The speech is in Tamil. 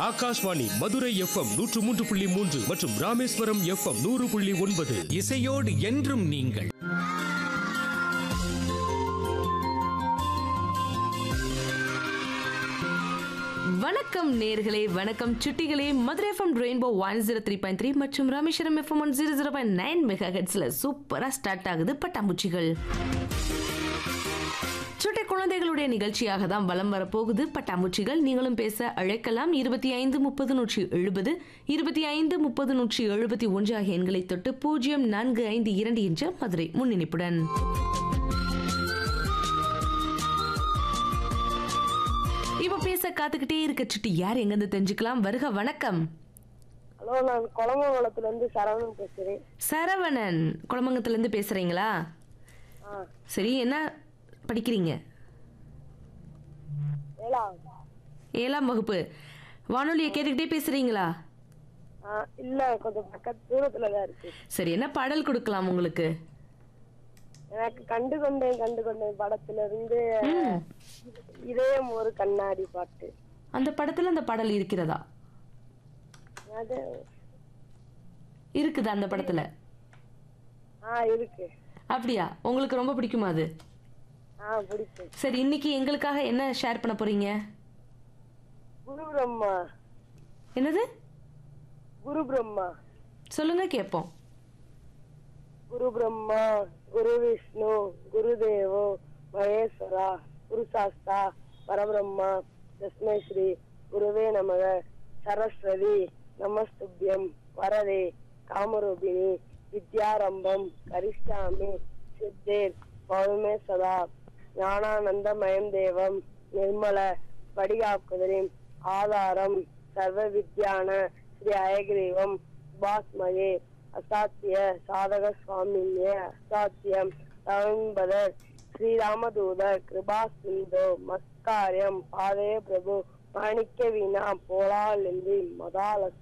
ஆகாஷ்வாணி மதுரை எஃப்எம் நூற்று மூன்று புள்ளி மூன்று மற்றும் ராமேஸ்வரம் எஃப்எம் நூறு புள்ளி ஒன்பது இசையோடு என்றும் நீங்கள் வணக்கம் நேர்களே வணக்கம் சுட்டிகளே Madurai FM rainbow one zero three point three மற்றும் Rameswaram FM one zero zero point nine mega ஹெட்ஸில் சூப்பராக ஸ்டார்ட் ஆகுது பட்டாம்பூச்சிகள் சுட்டை குழந்தைகளுடைய நிகழ்ச்சியாக தான் வலம் வரப்போகுது பட்டாம்பூச்சிகள் நீங்களும் பேச அழைக்கலாம் இருபத்தி ஐந்து முப்பது நூற்றி எழுபது இருபத்தி ஐந்து முப்பது நூற்றி எழுபத்தி ஒன்று ஆகிய எண்களை தொட்டு பூஜ்ஜியம் நான்கு ஐந்து இரண்டு என்ற மதுரை முன்னிணைப்புடன் இப்ப பேச காத்துக்கிட்டே இருக்க சுட்டி யார் எங்கிருந்து தெரிஞ்சுக்கலாம் வருக வணக்கம் ஹலோ நான் குளமங்கலத்துல இருந்து சரவணன் பேசுறேன் சரவணன் குளமங்கத்துல இருந்து பேசுறீங்களா ஆ சரி என்ன படிக்கிறீங்க ஏலா ஏழாம் வகுப்பு வானொலியை கேட்டுக்கிட்டே பேசுறீங்களா ஆ இல்ல கொஞ்சம் பக்கத்து தூரத்துல தான் இருக்கு சரி என்ன பாடல் கொடுக்கலாம் உங்களுக்கு எனக்கு கண்டு கொண்டேன் கண்டு கொண்டேன் படத்துல இருந்து ம். இதயம் ஒரு கண்ணாடி பாட்டு அந்த படத்துல அந்த பாடல் இருக்கிறதா அது இருக்குதா அந்த படத்துல ஆ இருக்கு அப்படியா உங்களுக்கு ரொம்ப பிடிக்குமா அது ஆ பிடிக்கும் சரி இன்னைக்கு எங்களுக்காக என்ன ஷேர் பண்ண போறீங்க குரு பிரம்மா என்னது குரு பிரம்மா சொல்லுங்க கேட்போம் குரு பிரம்மா குரு விஷ்ணு குரு தேவோ மகேஸ்வரா குரு சாஸ்தா பரபிரம்மா தஸ்மை ஸ்ரீ குருவே நமக சரஸ்வதி நமஸ்துபியம் வரதே காமரூபிணி வித்யாரம்பம் கரிஷ்டாமி சித்தேர் பௌர்மே சதா ஞானானந்தமயம் தேவம் நிர்மல வடிகாக்குதலின் ஆதாரம் சர்வ வித்யான ஸ்ரீ அயகிரீவம் பாஸ்மயே அசாத்திய சாதக சுவாமின்ய அசாத்தியம் ரவீம்பதர் ஸ்ரீராமதூதர் கிருபா சிந்து மஸ்காரியம் பாதே பிரபு மாணிக்க வீணா போலாலிந்தி மதாலச